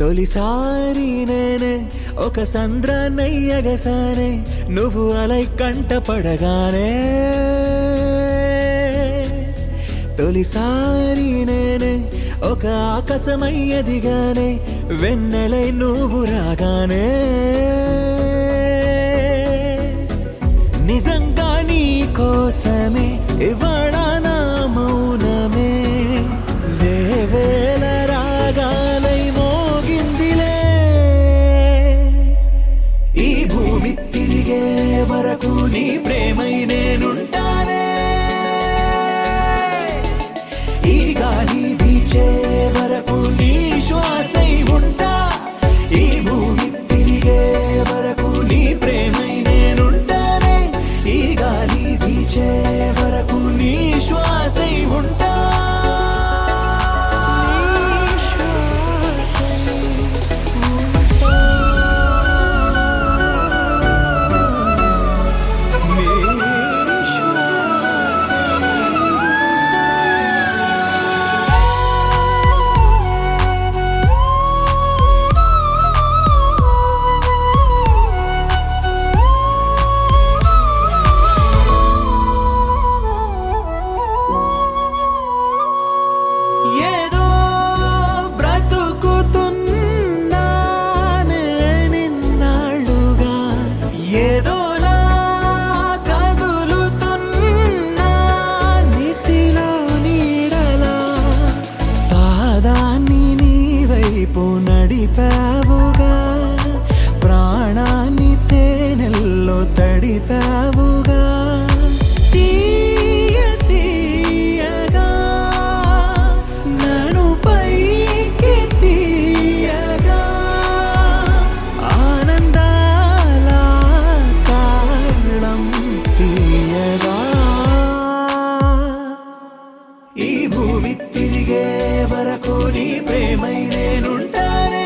తొలిసారి నేనే ఒక సంద్రాన్నయ్యగసానే నువ్వు అలై కంట పడగానే తొలిసారి నేనే ఒక ఆకాశమయ్యదిగానే వెన్నెలై నువ్వు రాగానే నిజంగా నీ కోసమే ఇవాళ నా మౌనమే వేవేల రాగాలై మోగిందిలే ఈ భూమి తిరిగే వరకు నీ ప్రేమై నేనుంటానే ఈ గాలి వీచే వరకు నీ శ్వాసై ఉంటా ఈ భూమి తిరిగే వరకు నీ ప్రేమై నేనుంటానే ఈ గాలి వీచే వరకు నీ శ్వాసై ఉంటా నీ శ్వాసై ఉంటా. నీ శ్వాసై ఏదో బ్రతుకుతున్నానే నిన్నాళ్ళుగా ఏదోలా కదులుతున్నా నిసిలో నీడలా పాదాన్ని నీ వైపు నడిపావుగా ప్రాణాన్ని తేనెల్లో తడిపావుగా తీయ తీయగా నన్ను పైకి తీయగా ఆనందాల తాళం తీయగా ఈ భూమి తిరిగే వరకు నీ ప్రేమై నేనుంటానే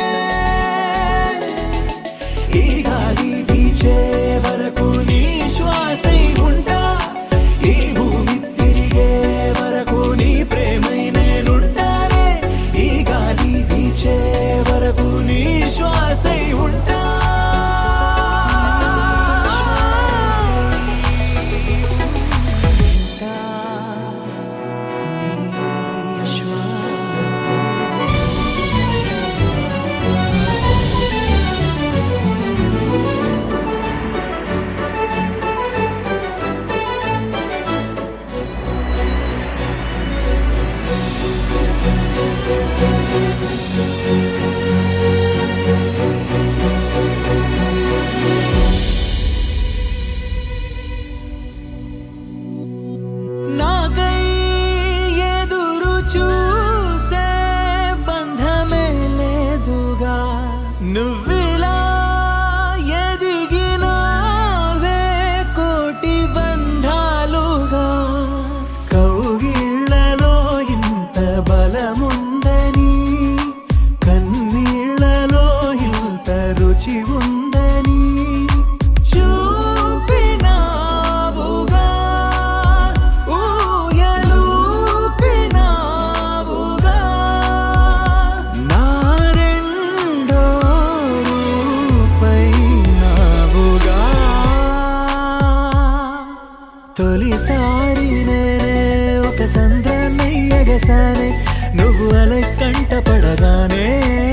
ఈ గాలి వీచే వరకు నీ శ్వాసై ఉంటా ఈ భూమి తిరిగే వరకు నీ ప్రేమై నేనుంటానే ఈ గాలి వీచే వరకు నీ శ్వాసై ఉంటా నాకై ఎదురు చూసే బంధమే లేదుగా నువ్విలా ఎదిగినావే కోటి బంధాలుగా కౌగిళ్ళలో ఇంత బలముందని కన్నీళ్ళలో ఇంత రుచి ఉందని చూపినావుగా ఊయలూపినావుగా నా రెండో రూపైనావుగా తొలిసారి నేనే ఒక సంద్రాన్నయ్యగసానే నువ్వు అల కంట పడగానే